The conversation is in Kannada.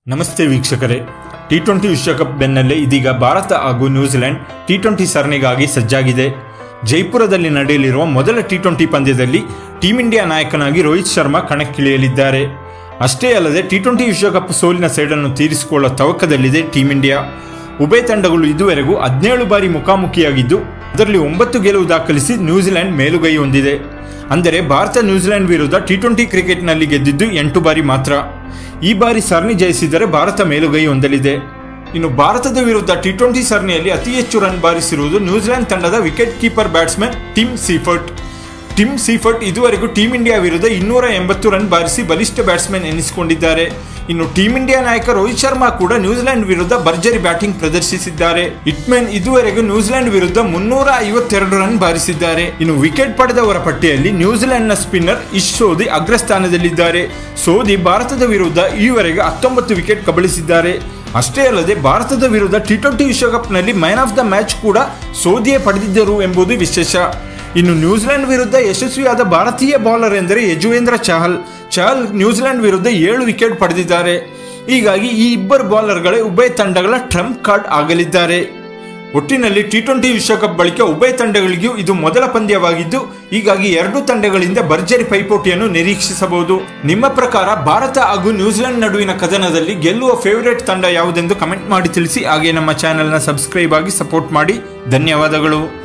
ನಮಸ್ತೆ ವೀಕ್ಷಕರೇ ಟಿ ಟ್ವೆಂಟಿ ವಿಶ್ವಕಪ್ ಬೆನ್ನಲ್ಲೇ ಇದೀಗ ಭಾರತ ಹಾಗೂ ನ್ಯೂಜಿಲೆಂಡ್ ಟಿ ಟ್ವೆಂಟಿ ಸರಣಿಗಾಗಿ ಸಜ್ಜಾಗಿದೆ ಜೈಪುರದಲ್ಲಿ ನಡೆಯಲಿರುವ ಮೊದಲ ಟಿ ಟ್ವೆಂಟಿ ಪಂದ್ಯದಲ್ಲಿ ಟೀಂ ಇಂಡಿಯಾ ನಾಯಕನಾಗಿ ರೋಹಿತ್ ಶರ್ಮಾ ಕಣಕ್ಕಿಳಿಯಲಿದ್ದಾರೆ ಅಷ್ಟೇ ಅಲ್ಲದೆ ಟಿ ಟ್ವೆಂಟಿ ವಿಶ್ವಕಪ್ ಸೋಲಿನ ಸೇಡನ್ನು ತೀರಿಸಿಕೊಳ್ಳುವ ತವಕದಲ್ಲಿದೆ ಟೀಂ ಇಂಡಿಯಾ ಉಭಯ ತಂಡಗಳು ಇದುವರೆಗೂ ಹದಿನೇಳು ಬಾರಿ ಮುಖಾಮುಖಿಯಾಗಿದ್ದು ಅದರಲ್ಲಿ ಒಂಬತ್ತು ಗೆಲುವು ದಾಖಲಿಸಿ ನ್ಯೂಜಿಲೆಂಡ್ ಮೇಲುಗೈ ಹೊಂದಿದೆ ಅಂದರೆ ಭಾರತ ನ್ಯೂಜಿಲೆಂಡ್ ವಿರುದ್ಧ ಟಿ ಟ್ವೆಂಟಿ ಕ್ರಿಕೆಟ್ನಲ್ಲಿ ಗೆದ್ದಿದ್ದು ಎಂಟು ಬಾರಿ ಮಾತ್ರ ಈ ಬಾರಿ ಸರಣಿ ಜಯಿಸಿದರೆ ಭಾರತ ಮೇಲುಗೈ ಹೊಂದಲಿದೆ ಇನ್ನು ಭಾರತದ ವಿರುದ್ಧ ಟಿ ಟ್ವೆಂಟಿ ಸರಣಿಯಲ್ಲಿ ಅತಿ ಹೆಚ್ಚು ರನ್ ಬಾರಿಸಿರುವುದು ನ್ಯೂಜಿಲೆಂಡ್ ತಂಡದ wicket keeper batsman Tim Seifert Tim Seifert ಇದುವರೆಗೂ ಟೀಂ ಇಂಡಿಯಾ ವಿರುದ್ಧ ಇನ್ನೂರ ಎಂಬತ್ತು ರನ್ ಬಾರಿಸಿ ಬಲಿಷ್ಠ ಬ್ಯಾಟ್ಸ್ಮನ್ ಎನಿಸಿಕೊಂಡಿದ್ದಾರೆ ಇನ್ನು ಟೀಂ ಇಂಡಿಯಾ ನಾಯಕ ರೋಹಿತ್ ಶರ್ಮಾ ಕೂಡ ನ್ಯೂಜಿಲೆಂಡ್ ವಿರುದ್ಧ ಭರ್ಜರಿ ಬ್ಯಾಟಿಂಗ್ ಪ್ರದರ್ಶಿಸಿದ್ದಾರೆ ಇಟ್ಮೆನ್ ಇದುವರೆಗೂ ನ್ಯೂಜಿಲೆಂಡ್ ವಿರುದ್ಧ ಮುನ್ನೂರ ಐವತ್ತೆರಡು ರನ್ ಬಾರಿಸಿದ್ದಾರೆ ಇನ್ನು ವಿಕೆಟ್ ಪಡೆದವರ ಪಟ್ಟಿಯಲ್ಲಿ ನ್ಯೂಜಿಲೆಂಡ್ನ ಸ್ಪಿನ್ನರ್ ಇಶ್ ಸೋದಿ ಅಗ್ರಸ್ಥಾನದಲ್ಲಿದ್ದಾರೆ ಸೋದಿ ಭಾರತದ ವಿರುದ್ಧ ಈವರೆಗೆ ಹತ್ತೊಂಬತ್ತು ವಿಕೆಟ್ ಕಬಳಿಸಿದ್ದಾರೆ ಅಷ್ಟೇ ಅಲ್ಲದೆ ಭಾರತದ ವಿರುದ್ಧ ಟಿ ಟ್ವೆಂಟಿ ವಿಶ್ವಕಪ್ನಲ್ಲಿ ಮ್ಯಾನ್ ಆಫ್ ದ ಮ್ಯಾಚ್ ಕೂಡ ಸೋದಿಯೇ ಪಡೆದಿದ್ದರು ಎಂಬುದು ವಿಶೇಷ ಇನ್ನು ನ್ಯೂಜಿಲೆಂಡ್ ವಿರುದ್ಧ ಯಶಸ್ವಿಯಾದ ಭಾರತೀಯ ಬೌಲರ್ ಎಂದರೆ ಯಜುವೇಂದ್ರ ಚಹಲ್ ಚಹಲ್ ನ್ಯೂಜಿಲೆಂಡ್ ವಿರುದ್ಧ ಏಳು ವಿಕೆಟ್ ಪಡೆದಿದ್ದಾರೆ ಹೀಗಾಗಿ ಈ ಇಬ್ಬರು ಬೌಲರ್ಗಳೇ ಉಭಯ ತಂಡಗಳ ಟ್ರಂಪ್ ಕಾರ್ಡ್ ಆಗಲಿದ್ದಾರೆ ಒಟ್ಟಿನಲ್ಲಿ ಟಿ ಟ್ವೆಂಟಿ ವಿಶ್ವಕಪ್ ಬಳಿಕ ಉಭಯ ತಂಡಗಳಿಗೂ ಇದು ಮೊದಲ ಪಂದ್ಯವಾಗಿದ್ದು ಹೀಗಾಗಿ ಎರಡು ತಂಡಗಳಿಂದ ಭರ್ಜರಿ ಪೈಪೋಟಿಯನ್ನು ನಿರೀಕ್ಷಿಸಬಹುದು ನಿಮ್ಮ ಪ್ರಕಾರ ಭಾರತ ಹಾಗೂ ನ್ಯೂಜಿಲೆಂಡ್ ನಡುವಿನ ಕದನದಲ್ಲಿ ಗೆಲ್ಲುವ ಫೇವರೇಟ್ ತಂಡ ಯಾವುದೆಂದು ಕಮೆಂಟ್ ಮಾಡಿ ತಿಳಿಸಿ ಹಾಗೆ ನಮ್ಮ ಚಾನೆಲ್ನ ಸಬ್ಸ್ಕ್ರೈಬ್ ಆಗಿ ಸಪೋರ್ಟ್ ಮಾಡಿ ಧನ್ಯವಾದಗಳು